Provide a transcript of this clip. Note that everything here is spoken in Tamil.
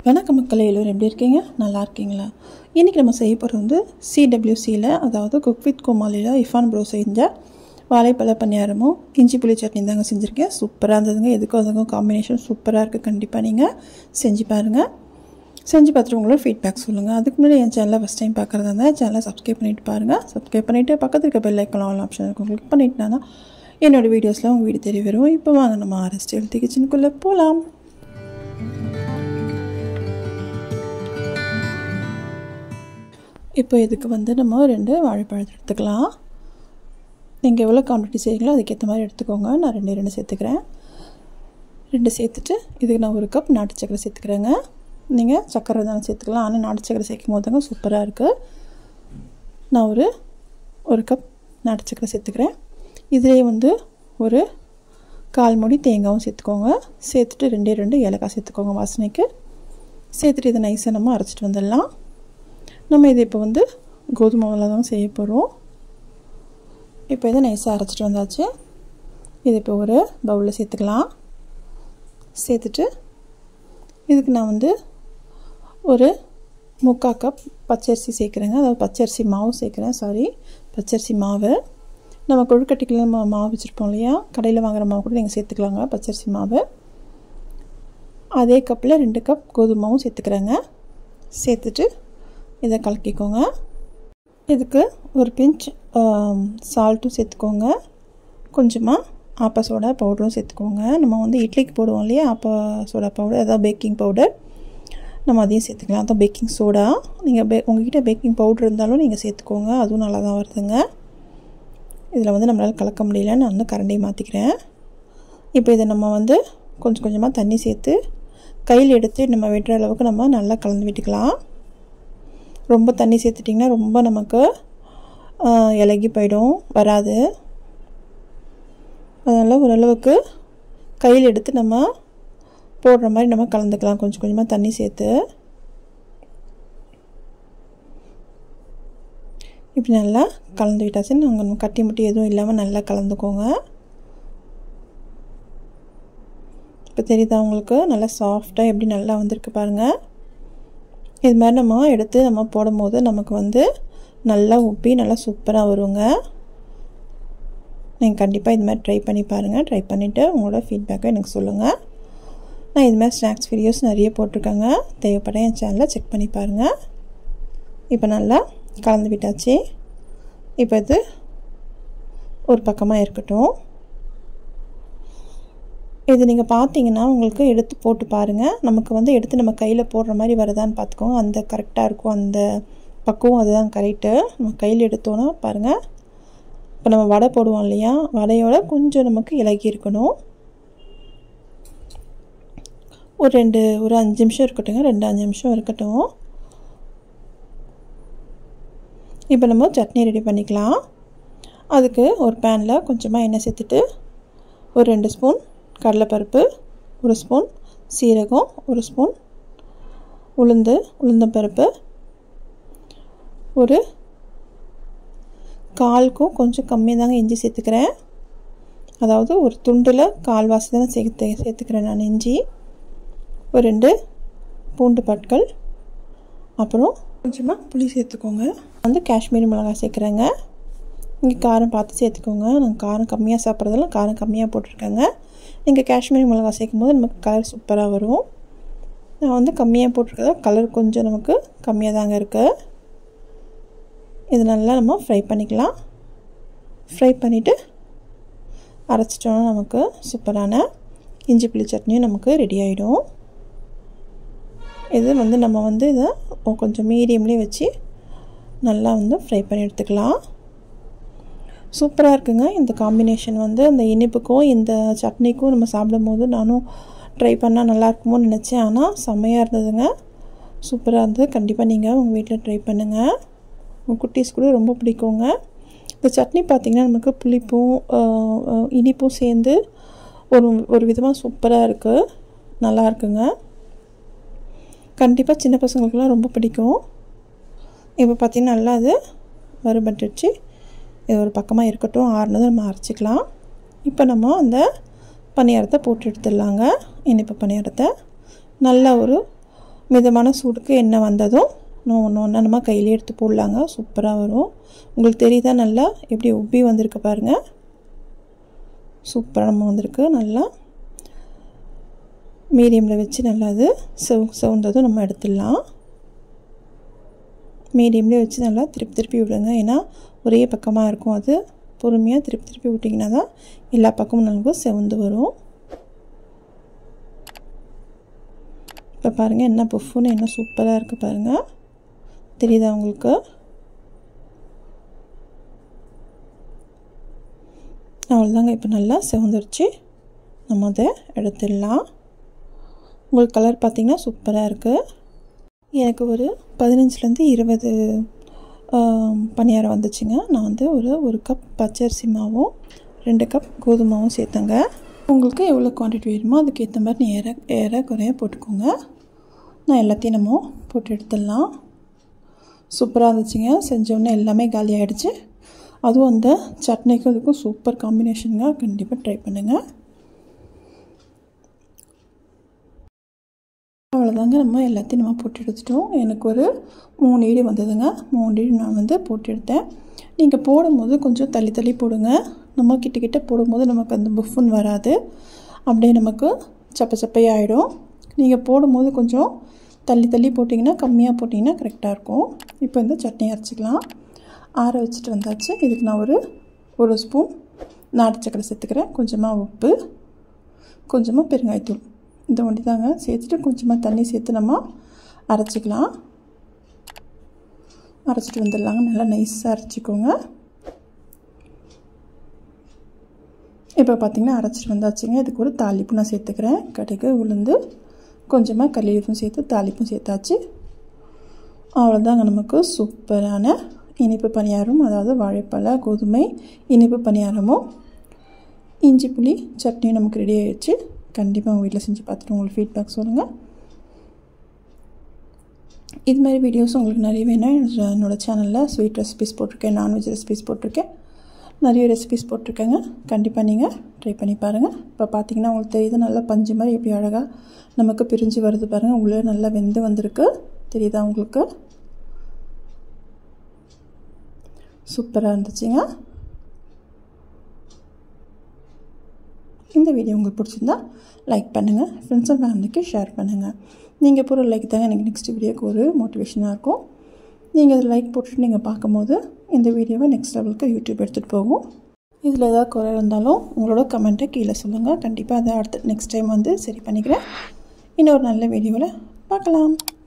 வணக்கம் மக்களே எல்லோரும் எப்படி இருக்கீங்க நல்லா இருக்கீங்களா இன்றைக்கி நம்ம செய்ய போகிறது வந்து சிடபிள்யூசியில் அதாவது குக் வித் கோமாலியில் இஃபான் ப்ரோ செஞ்ச வாழைப்பழ பணியாரமும் இஞ்சி புளி சட்னி தாங்க செஞ்சுருக்கேன் சூப்பராக இருந்ததுங்க எதுக்கும் அதுக்கும் காம்பினேஷன் சூப்பராக இருக்குது கண்டிப்பாக நீங்கள் செஞ்சு பாருங்கள் செஞ்சு பார்த்துட்டு உங்களோட ஃபீட்பேக் சொல்லுங்கள் அதுக்கு முன்னாடி என் சேனலை ஃபஸ்ட் டைம் பார்க்குறதா இருந்தால் சேனலை சப்ஸ்கிரைப் பண்ணிட்டு பாருங்கள் சப்ஸ்கிரைப் பண்ணிவிட்டு பக்கத்தில் இருக்க பெல் ஐக்கான் ஆல் ஆப்ஷன் இருக்கும் கிளிக் பண்ணிட்டுனா என்னோடய வீடியோஸில் உங்கள் வீடு தெரிய வரும் இப்போ வாங்க நம்ம ஆர்எஸ்டி எழுத்து கிச்சனுக்குள்ளே போகலாம் இப்போ இதுக்கு வந்து நம்ம ரெண்டு வாழைப்பழத்தை எடுத்துக்கலாம் நீங்கள் எவ்வளோ குவான்டிட்டி செய்கிறீங்களோ அதுக்கேற்ற மாதிரி எடுத்துக்கோங்க நான் ரெண்டு ரெண்டு சேர்த்துக்கிறேன் ரெண்டு சேர்த்துட்டு இதுக்கு நான் ஒரு கப் நாட்டு சக்கரை சேர்த்துக்கிறேங்க நீங்கள் சக்கரை தானே சேர்த்துக்கலாம் ஆனால் நாட்டு சக்கரை சேர்க்கும் போது தாங்க சூப்பராக இருக்குது நான் ஒரு ஒரு கப் நாட்டு சக்கரை சேர்த்துக்கிறேன் இதுலேயே வந்து ஒரு கால் மூடி தேங்காயும் சேர்த்துக்கோங்க சேர்த்துட்டு ரெண்டே ரெண்டு ஏலக்காய் சேர்த்துக்கோங்க வாசனைக்கு சேர்த்துட்டு இதை நைஸாக நம்ம அரைச்சிட்டு வந்துடலாம் நம்ம இது இப்போ வந்து கோதுமை மாவில் தான் செய்ய போகிறோம் இப்போ இதை நைஸாக அரைச்சிட்டு வந்தாச்சு இது இப்போ ஒரு பவுலில் சேர்த்துக்கலாம் சேர்த்துட்டு இதுக்கு நான் வந்து ஒரு முக்கால் கப் பச்சரிசி சேர்க்குறேங்க அதாவது பச்சரிசி மாவு சேர்க்குறேன் சாரி பச்சரிசி மாவு நம்ம கொழுக்கட்டைக்குள்ள நம்ம மாவு வச்சுருப்போம் இல்லையா கடையில் வாங்குகிற மாவு கூட நீங்கள் சேர்த்துக்கலாங்க பச்சரிசி மாவு அதே கப்பில் ரெண்டு கப் கோதுமாவும் சேர்த்துக்கிறேங்க சேர்த்துட்டு இதை கலக்கிக்கோங்க இதுக்கு ஒரு பிஞ்ச் சால்ட்டும் சேர்த்துக்கோங்க கொஞ்சமாக ஆப்பா சோடா பவுடரும் சேர்த்துக்கோங்க நம்ம வந்து இட்லிக்கு போடுவோம் இல்லையா ஆப்பா சோடா பவுடர் அதாவது பேக்கிங் பவுடர் நம்ம அதையும் சேர்த்துக்கலாம் அதான் பேக்கிங் சோடா நீங்கள் பே உங்கள்கிட்ட பேக்கிங் பவுடர் இருந்தாலும் நீங்கள் சேர்த்துக்கோங்க அதுவும் நல்லா தான் வருதுங்க இதில் வந்து நம்மளால் கலக்க முடியல நான் வந்து கரண்டையை மாற்றிக்கிறேன் இப்போ இதை நம்ம வந்து கொஞ்சம் கொஞ்சமாக தண்ணி சேர்த்து கையில் எடுத்து நம்ம வெட்டுற அளவுக்கு நம்ம நல்லா கலந்து விட்டுக்கலாம் ரொம்ப தண்ணி சேர்த்துட்டிங்கன்னா ரொம்ப நமக்கு இலகி போயிடும் வராது அதனால் ஓரளவுக்கு கையில் எடுத்து நம்ம போடுற மாதிரி நம்ம கலந்துக்கலாம் கொஞ்சம் கொஞ்சமாக தண்ணி சேர்த்து இப்படி நல்லா கலந்து விட்டாச்சு நாங்கள் கட்டி முட்டி எதுவும் இல்லாமல் நல்லா கலந்துக்கோங்க இப்போ தெரியுதா உங்களுக்கு நல்லா சாஃப்டாக எப்படி நல்லா வந்திருக்கு பாருங்கள் இது மாதிரி நம்ம எடுத்து நம்ம போடும்போது நமக்கு வந்து நல்லா உப்பி நல்லா சூப்பராக வருங்க நீங்கள் கண்டிப்பாக இது மாதிரி ட்ரை பண்ணி பாருங்கள் ட்ரை பண்ணிவிட்டு உங்களோட ஃபீட்பேக்கை எனக்கு சொல்லுங்கள் நான் இது மாதிரி ஸ்நாக்ஸ் வீடியோஸ் நிறைய போட்டிருக்கேங்க தேவைப்பட என் சேனலில் செக் பண்ணி பாருங்கள் இப்போ நல்லா கலந்து விட்டாச்சு இப்போ இது ஒரு பக்கமாக இருக்கட்டும் இது நீங்கள் பார்த்தீங்கன்னா உங்களுக்கு எடுத்து போட்டு பாருங்கள் நமக்கு வந்து எடுத்து நம்ம கையில் போடுற மாதிரி வருதான்னு பார்த்துக்கோங்க அந்த கரெக்டாக இருக்கும் அந்த பக்குவம் அதுதான் கரெக்டு நம்ம கையில் எடுத்தோன்னா பாருங்கள் இப்போ நம்ம வடை போடுவோம் இல்லையா வடையோட கொஞ்சம் நமக்கு இலகி இருக்கணும் ஒரு ரெண்டு ஒரு அஞ்சு நிமிஷம் இருக்கட்டுங்க ரெண்டு அஞ்சு நிமிஷம் இருக்கட்டும் இப்போ நம்ம சட்னி ரெடி பண்ணிக்கலாம் அதுக்கு ஒரு பேனில் கொஞ்சமாக எண்ணெய் சேர்த்துட்டு ஒரு ரெண்டு ஸ்பூன் கடலைப்பருப்பு ஒரு ஸ்பூன் சீரகம் ஒரு ஸ்பூன் உளுந்து உளுந்தம்பருப்பு ஒரு காலுக்கும் கொஞ்சம் கம்மியாக தாங்க இஞ்சி சேர்த்துக்கிறேன் அதாவது ஒரு துண்டில் கால்வாசி தானே சேர்த்து சேர்த்துக்கிறேன் நான் இஞ்சி ஒரு ரெண்டு பூண்டு பற்கள் அப்புறம் கொஞ்சமாக புளி சேர்த்துக்கோங்க வந்து காஷ்மீரி மிளகாய் சேர்க்குறேங்க இங்கே காரம் பார்த்து சேர்த்துக்கோங்க நாங்கள் காரம் கம்மியாக சாப்பிட்றதால காரம் கம்மியாக போட்டிருக்கேங்க நீங்கள் காஷ்மீரி மிளகாய் சேர்க்கும் போது நமக்கு கலர் சூப்பராக வரும் நான் வந்து கம்மியாக போட்டிருக்கதா கலர் கொஞ்சம் நமக்கு கம்மியாக தாங்க இருக்குது இது நல்லா நம்ம ஃப்ரை பண்ணிக்கலாம் ஃப்ரை பண்ணிவிட்டு அரைச்சிட்டோன்னா நமக்கு சூப்பரான இஞ்சி புளி சட்னியும் நமக்கு ரெடி ஆகிடும் இது வந்து நம்ம வந்து இதை கொஞ்சம் மீடியம்லேயே வச்சு நல்லா வந்து ஃப்ரை பண்ணி எடுத்துக்கலாம் சூப்பராக இருக்குங்க இந்த காம்பினேஷன் வந்து அந்த இனிப்புக்கும் இந்த சட்னிக்கும் நம்ம சாப்பிடும் போது நானும் ட்ரை பண்ணால் நல்லா இருக்குமோன்னு நினச்சேன் ஆனால் செம்மையாக இருந்ததுங்க சூப்பராக இருந்தது கண்டிப்பாக நீங்கள் உங்கள் வீட்டில் ட்ரை பண்ணுங்கள் உங்கள் குட்டீஸ் கூட ரொம்ப பிடிக்குங்க இந்த சட்னி பார்த்திங்கன்னா நமக்கு புளிப்பும் இனிப்பும் சேர்ந்து ஒரு ஒரு விதமாக சூப்பராக இருக்குது நல்லா இருக்குங்க கண்டிப்பாக சின்ன பசங்களுக்குலாம் ரொம்ப பிடிக்கும் இப்போ பார்த்திங்கன்னா நல்லா அது வறுபட்டுச்சு இது ஒரு பக்கமாக இருக்கட்டும் ஆறுனது நம்ம அரைச்சிக்கலாம் இப்போ நம்ம அந்த பணியாரத்தை போட்டு எடுத்துடலாங்க இனிப்பு பணியாரத்தை நல்ல ஒரு மிதமான சூடுக்கு எண்ணெய் வந்ததும் நம்ம ஒன்று ஒன்றா நம்ம கையிலே எடுத்து போடலாங்க சூப்பராக வரும் உங்களுக்கு தெரியுதா நல்லா எப்படி உப்பி வந்திருக்கு பாருங்கள் சூப்பராக நம்ம வந்திருக்கு நல்லா மீடியமில் வச்சு நல்லா அது செவ் செவந்ததும் நம்ம எடுத்துடலாம் மீடியம்லேயே வச்சு நல்லா திருப்பி திருப்பி விடுங்க ஏன்னா ஒரே பக்கமாக இருக்கும் அது பொறுமையாக திருப்பி திருப்பி விட்டிங்கன்னா தான் எல்லா பக்கமும் நமக்கு செவந்து வரும் இப்போ பாருங்கள் என்ன புஃப்னு என்ன சூப்பராக இருக்குது பாருங்கள் தெரியுதா உங்களுக்கு அவ்வளோதாங்க இப்போ நல்லா செவந்துருச்சு நம்ம அதை எடுத்துடலாம் உங்களுக்கு கலர் பார்த்திங்கன்னா சூப்பராக இருக்குது எனக்கு ஒரு பதினஞ்சுலேருந்து இருபது பணியாரம் வந்துச்சுங்க நான் வந்து ஒரு ஒரு கப் பச்சரிசி மாவும் ரெண்டு கப் கோதுமாவும் சேர்த்தேங்க உங்களுக்கு எவ்வளோ குவான்டிட்டி வேணுமோ அதுக்கேற்ற மாதிரி ஏற ஏற குறைய போட்டுக்கோங்க நான் எல்லாத்தையும் நம்ம போட்டு எடுத்துடலாம் சூப்பராக இருந்துச்சுங்க செஞ்சோடனே எல்லாமே காலி ஆகிடுச்சு அதுவும் அந்த சட்னிக்கும் அதுக்கும் சூப்பர் காம்பினேஷனுங்க கண்டிப்பாக ட்ரை பண்ணுங்கள் அவ்வளோதாங்க நம்ம எல்லாத்தையும் நம்ம போட்டு எடுத்துட்டோம் எனக்கு ஒரு மூணு இடி வந்ததுங்க மூணு இடி நான் வந்து போட்டு எடுத்தேன் நீங்கள் போடும்போது கொஞ்சம் தள்ளி தள்ளி போடுங்க நம்ம கிட்ட கிட்ட போடும்போது நமக்கு அந்த புஃபுன் வராது அப்படியே நமக்கு சப்ப சப்பையாகிடும் நீங்கள் போடும்போது கொஞ்சம் தள்ளி தள்ளி போட்டிங்கன்னா கம்மியாக போட்டிங்கன்னா கரெக்டாக இருக்கும் இப்போ இந்த சட்னி அரைச்சிக்கலாம் ஆற வச்சுட்டு வந்தாச்சு இதுக்கு நான் ஒரு ஒரு ஸ்பூன் நாட்டு சக்கரை சேர்த்துக்கிறேன் கொஞ்சமாக உப்பு கொஞ்சமாக பெருங்காயத்தூள் இந்த ஒண்டி தாங்க சேர்த்துட்டு கொஞ்சமாக தண்ணி சேர்த்து நம்ம அரைச்சிக்கலாம் அரைச்சிட்டு வந்துடலாங்க நல்லா நைஸாக அரைச்சிக்கோங்க இப்போ பார்த்திங்கன்னா அரைச்சிட்டு வந்தாச்சுங்க இதுக்கு ஒரு தாளிப்பு நான் சேர்த்துக்கிறேன் கடுகு உளுந்து கொஞ்சமாக கல்லீரகம் சேர்த்து தாளிப்பும் சேர்த்தாச்சு அவ்வளோதாங்க நமக்கு சூப்பரான இனிப்பு பணியாரம் அதாவது வாழைப்பழ கோதுமை இனிப்பு பணியாரமும் இஞ்சி புளி சட்னியும் நமக்கு ரெடி ஆகிடுச்சு கண்டிப்பாக உங்கள் வீட்டில் செஞ்சு பார்த்துட்டு உங்களுக்கு ஃபீட்பேக் சொல்லுங்கள் இது மாதிரி வீடியோஸ் உங்களுக்கு நிறைய வேணும் என்னோடய சேனலில் ஸ்வீட் ரெசிபிஸ் போட்டிருக்கேன் நான்வெஜ் ரெசிபிஸ் போட்டிருக்கேன் நிறைய ரெசிபிஸ் போட்டிருக்கேங்க கண்டிப்பாக நீங்கள் ட்ரை பண்ணி பாருங்கள் இப்போ பார்த்தீங்கன்னா உங்களுக்கு தெரியுது நல்லா பஞ்சு மாதிரி எப்படி அழகாக நமக்கு பிரிஞ்சு வருது பாருங்கள் உள்ளே நல்லா வெந்து வந்திருக்கு தெரியுதா உங்களுக்கு சூப்பராக இருந்துச்சுங்க இந்த வீடியோ உங்களுக்கு பிடிச்சிருந்தா லைக் பண்ணுங்கள் ஃப்ரெண்ட்ஸ் அண்ட் ஃபேமிலிக்கு ஷேர் பண்ணுங்கள் நீங்கள் போகிற லைக் தாங்க எனக்கு நெக்ஸ்ட் வீடியோக்கு ஒரு மோட்டிவேஷனாக இருக்கும் நீங்கள் இதில் லைக் போட்டுட்டு நீங்கள் பார்க்கும்போது இந்த வீடியோவை நெக்ஸ்ட் லெவலுக்கு யூடியூப் எடுத்துகிட்டு போகும் இதில் ஏதாவது குறை இருந்தாலும் உங்களோட கமெண்ட்டை கீழே சொல்லுங்கள் கண்டிப்பாக அதை அடுத்து நெக்ஸ்ட் டைம் வந்து சரி பண்ணிக்கிறேன் இன்னொரு நல்ல வீடியோவில் பார்க்கலாம்